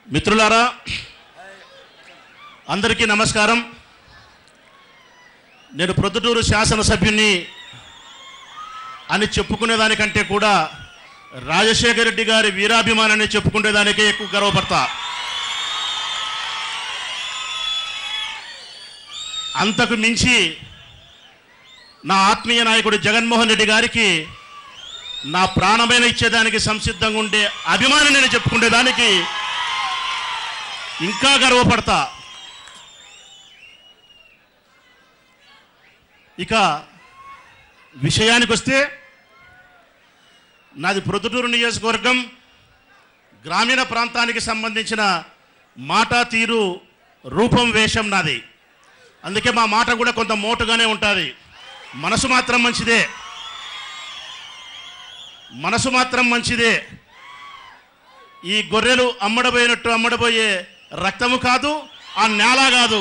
మిత్రులారా అందరికీ నమస్కారం నేను ప్రొద్దుటూరు శాసనసభ్యుని అని చెప్పుకునేదానికంటే కూడా రాజశేఖర రెడ్డి గారి వీరాభిమానాన్ని చెప్పుకునేదానికే ఎక్కువ గర్వపడతా అంతకు మించి నా ఆత్మీయ నాయకుడు జగన్మోహన్ రెడ్డి గారికి నా ప్రాణమైన ఇచ్చేదానికి సంసిద్ధంగా ఉండే అభిమానం నేను చెప్పుకునేదానికి ఇంకా గర్వపడతా ఇక విషయానికి వస్తే నాది ప్రొద్దుటూరు నియోజకవర్గం గ్రామీణ ప్రాంతానికి సంబంధించిన మాట తీరు రూపం వేషం నాది అందుకే మా మాట కూడా కొంత మోటుగానే ఉంటుంది మనసు మాత్రం మంచిదే మనసు మాత్రం మంచిదే ఈ గొర్రెలు అమ్మడబోయినట్టు అమ్మడబోయే రక్తము కాదు ఆ నేల కాదు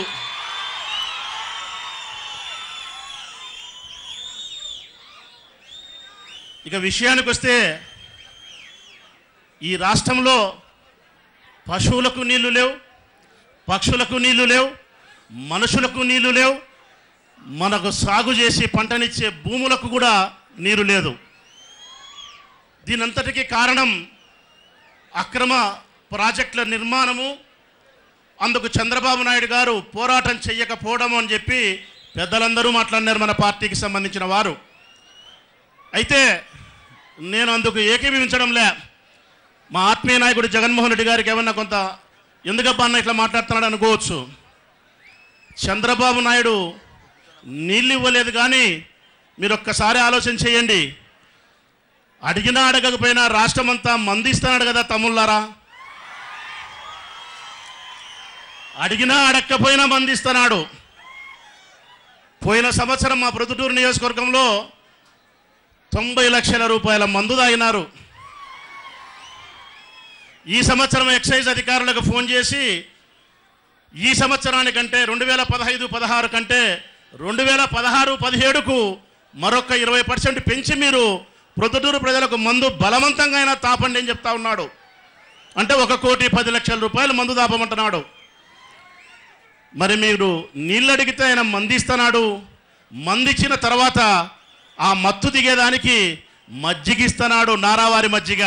ఇక విషయానికి వస్తే ఈ రాష్ట్రంలో పశువులకు నీళ్లు లేవు పక్షులకు నీళ్లు లేవు మనుషులకు నీళ్లు లేవు మనకు సాగు చేసి పంటనిచ్చే భూములకు కూడా నీరు లేదు దీనంతటికీ కారణం అక్రమ ప్రాజెక్టుల నిర్మాణము అందుకు చంద్రబాబు నాయుడు గారు పోరాటం చెయ్యకపోవడం అని చెప్పి పెద్దలందరూ మాట్లాడినారు మన పార్టీకి సంబంధించిన వారు అయితే నేను అందుకు ఏకీభవించడంలే మా ఆత్మీయ నాయకుడు జగన్మోహన్ రెడ్డి గారికి ఏమన్నా కొంత ఎందుకబ్బా అన్న ఇట్లా మాట్లాడుతున్నాడు అనుకోవచ్చు చంద్రబాబు నాయుడు నీళ్ళు ఇవ్వలేదు కానీ మీరు ఒక్కసారి ఆలోచన చేయండి అడిగినా అడగకపోయినా రాష్ట్రం అంతా మందిస్తున్నాడు కదా తమ్ముళ్ళారా అడిగినా అడగకపోయినా మందిస్తున్నాడు పోయిన సంవత్సరం మా ప్రొద్దుటూరు నియోజకవర్గంలో తొంభై లక్షల రూపాయల మందు తాగినారు ఈ సంవత్సరం ఎక్సైజ్ అధికారులకు ఫోన్ చేసి ఈ సంవత్సరానికంటే రెండు వేల పదహైదు పదహారు కంటే రెండు వేల పదహారు పదిహేడుకు మరొక ఇరవై పర్సెంట్ పెంచి మీరు ప్రొద్దుటూరు ప్రజలకు మందు బలవంతంగా అయినా తాపండి అని చెప్తా ఉన్నాడు అంటే ఒక కోటి పది లక్షల రూపాయలు మందు తాపమంటున్నాడు మరి మీరు నీళ్ళు అడిగితే ఆయన మందిస్తున్నాడు మందిచ్చిన తర్వాత ఆ మత్తు దిగేదానికి మజ్జిగిస్తున్నాడు నారావారి మజ్జిగ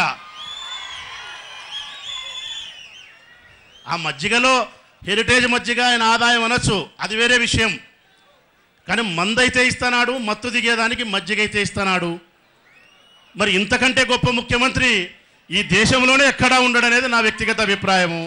ఆ మజ్జిగలో హెరిటేజ్ మజ్జిగ ఆయన ఆదాయం అనొచ్చు అది వేరే విషయం కానీ మందైతే ఇస్తున్నాడు మత్తు దిగేదానికి మజ్జిగ అయితే ఇస్తున్నాడు మరి ఇంతకంటే గొప్ప ముఖ్యమంత్రి ఈ దేశంలోనే ఎక్కడా ఉండడనేది నా వ్యక్తిగత అభిప్రాయము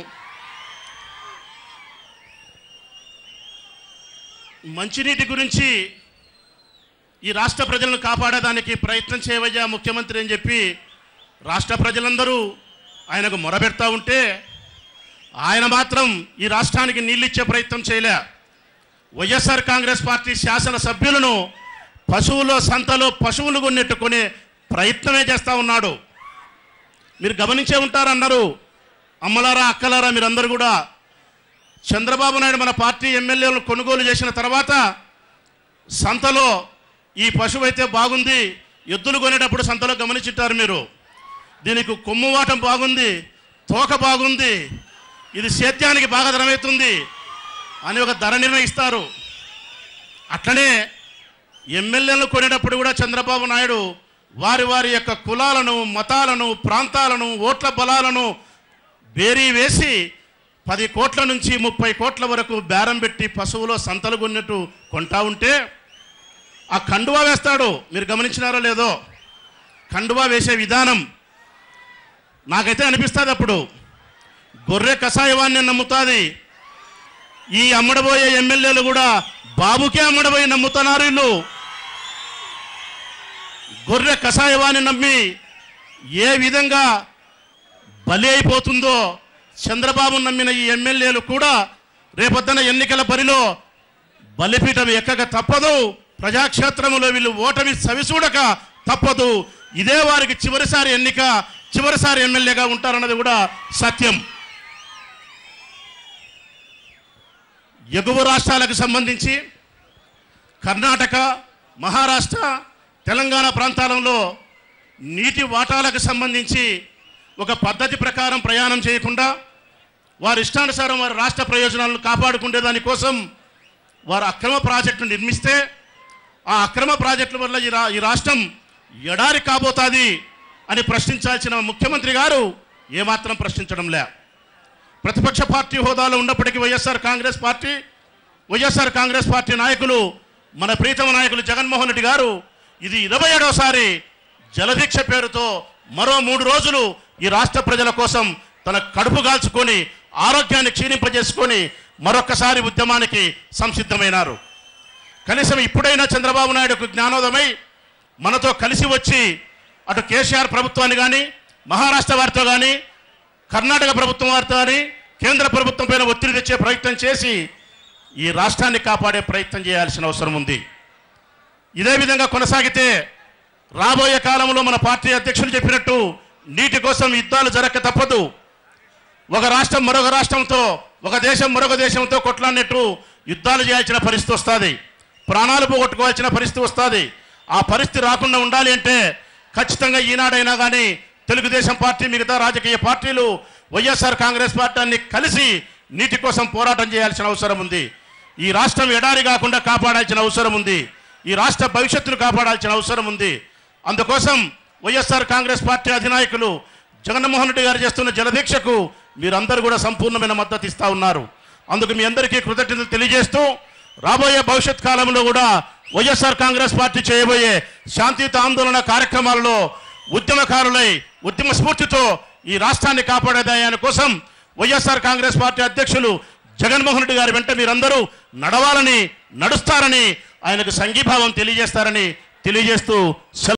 మంచినీటి గురించి ఈ రాష్ట్ర ప్రజలను కాపాడడానికి ప్రయత్నం చేయవయ్యా ముఖ్యమంత్రి అని చెప్పి రాష్ట్ర ప్రజలందరూ ఆయనకు మొరబెడతా ఉంటే ఆయన మాత్రం ఈ రాష్ట్రానికి నీళ్ళిచ్చే ప్రయత్నం చేయలే వైఎస్ఆర్ కాంగ్రెస్ పార్టీ శాసన సభ్యులను పశువుల సంతలో పశువులు కొన్నెట్టుకునే ప్రయత్నమే చేస్తూ ఉన్నాడు మీరు గమనించే ఉంటారన్నారు అమ్మలారా అక్కలారా మీరందరూ కూడా చంద్రబాబు నాయుడు మన పార్టీ ఎమ్మెల్యేలను కొనుగోలు చేసిన తర్వాత సంతలో ఈ పశువు అయితే బాగుంది ఎద్దులు కొనేటప్పుడు సంతలో గమనించుంటారు మీరు దీనికి కొమ్ము వాటం బాగుంది తోక బాగుంది ఇది సేద్యానికి బాగా ధరమవుతుంది అని ఒక ధర నిర్ణయిస్తారు అట్లనే ఎమ్మెల్యేలను కొనేటప్పుడు కూడా చంద్రబాబు నాయుడు వారి వారి యొక్క కులాలను మతాలను ప్రాంతాలను ఓట్ల బలాలను బేరీ వేసి పది కోట్ల నుంచి ముప్పై కోట్ల వరకు బేరం పెట్టి పశువులో సంతలు కొన్నట్టు కొంటా ఉంటే ఆ కండువా వేస్తాడు మీరు గమనించినారో లేదో కండువా వేసే విధానం నాకైతే అనిపిస్తుంది అప్పుడు గొర్రె కషాయవాన్ని నమ్ముతుంది ఈ అమ్మడబోయే ఎమ్మెల్యేలు కూడా బాబుకే అమ్మడబోయి నమ్ముతున్నారు వీళ్ళు గొర్రె కషాయవాన్ని నమ్మి ఏ విధంగా బలి అయిపోతుందో చంద్రబాబు నమ్మిన ఈ ఎమ్మెల్యేలు కూడా రేపొద్దున ఎన్నికల బరిలో బలిపీఠం ఎక్కక తప్పదు ప్రజాక్షేత్రములో వీళ్ళు ఓటమి సవిచూడక తప్పదు ఇదే వారికి చివరిసారి ఎన్నిక చివరిసారి ఎమ్మెల్యేగా ఉంటారన్నది కూడా సత్యం ఎగువ రాష్ట్రాలకు సంబంధించి కర్ణాటక మహారాష్ట్ర తెలంగాణ ప్రాంతాలలో నీటి వాటాలకు సంబంధించి ఒక పద్ధతి ప్రకారం ప్రయాణం చేయకుండా వారి ఇష్టానుసారం వారి రాష్ట్ర ప్రయోజనాలను కాపాడుకునే దానికోసం వారు అక్రమ ప్రాజెక్టును నిర్మిస్తే ఆ అక్రమ ప్రాజెక్టుల వల్ల ఈ రా ఈ రాష్ట్రం ఎడారి కాబోతాది అని ప్రశ్నించాల్సిన ముఖ్యమంత్రి గారు ఏమాత్రం ప్రశ్నించడం లే ప్రతిపక్ష పార్టీ హోదాలో ఉన్నప్పటికీ వైఎస్ఆర్ కాంగ్రెస్ పార్టీ వైఎస్ఆర్ కాంగ్రెస్ పార్టీ నాయకులు మన ప్రీతమ నాయకులు జగన్మోహన్ రెడ్డి గారు ఇది ఇరవై ఏడవసారి జలదీక్ష పేరుతో మరో మూడు రోజులు ఈ రాష్ట్ర ప్రజల కోసం తన కడుపు కాల్చుకొని ఆరోగ్యాన్ని క్షీణింపజేసుకొని మరొక్కసారి ఉద్యమానికి సంసిద్ధమైనారు కనీసం ఇప్పుడైనా చంద్రబాబు నాయుడుకు జ్ఞానోదమై మనతో కలిసి వచ్చి అటు కేసీఆర్ ప్రభుత్వాన్ని కానీ మహారాష్ట్ర వారితో కానీ కర్ణాటక ప్రభుత్వం వారితో కానీ కేంద్ర ప్రభుత్వం పైన ఒత్తిడి తెచ్చే ప్రయత్నం చేసి ఈ రాష్ట్రాన్ని కాపాడే ప్రయత్నం చేయాల్సిన అవసరం ఉంది ఇదే విధంగా కొనసాగితే రాబోయే కాలంలో మన పార్టీ అధ్యక్షులు చెప్పినట్టు నీటి కోసం యుద్ధాలు జరగక తప్పదు ఒక రాష్ట్రం మరొక రాష్ట్రంతో ఒక దేశం మరొక దేశంతో కొట్లాడినట్టు యుద్ధాలు చేయాల్సిన పరిస్థితి వస్తుంది ప్రాణాలు పోగొట్టుకోవాల్సిన పరిస్థితి వస్తుంది ఆ పరిస్థితి రాకుండా ఉండాలి అంటే ఖచ్చితంగా ఈనాడైనా కానీ తెలుగుదేశం పార్టీ మిగతా రాజకీయ పార్టీలు వైఎస్ఆర్ కాంగ్రెస్ పార్టీని కలిసి నీటి కోసం పోరాటం చేయాల్సిన అవసరం ఉంది ఈ రాష్ట్రం ఎడారి కాకుండా కాపాడాల్సిన అవసరం ఉంది ఈ రాష్ట్ర భవిష్యత్తును కాపాడాల్సిన అవసరం ఉంది అందుకోసం వైఎస్ఆర్ కాంగ్రెస్ పార్టీ అధినాయకులు జగన్మోహన్ రెడ్డి గారు చేస్తున్న జలదీక్షకు మీరందరూ కూడా సంపూర్ణమైన మద్దతు ఇస్తా ఉన్నారు అందుకు మీ అందరికీ కృతజ్ఞతలు తెలియజేస్తూ రాబోయే భవిష్యత్ కాలంలో కూడా వైఎస్ఆర్ కాంగ్రెస్ పార్టీ చేయబోయే శాంతియుత ఆందోళన కార్యక్రమాల్లో ఉద్యమకారులై ఉద్యమ స్ఫూర్తితో ఈ రాష్ట్రాన్ని కాపాడేదాయాని కోసం వైఎస్ఆర్ కాంగ్రెస్ పార్టీ అధ్యక్షులు జగన్మోహన్ రెడ్డి గారి వెంట మీరందరూ నడవాలని నడుస్తారని ఆయనకు సంఘీభావం తెలియజేస్తారని తెలియజేస్తూ సెలవు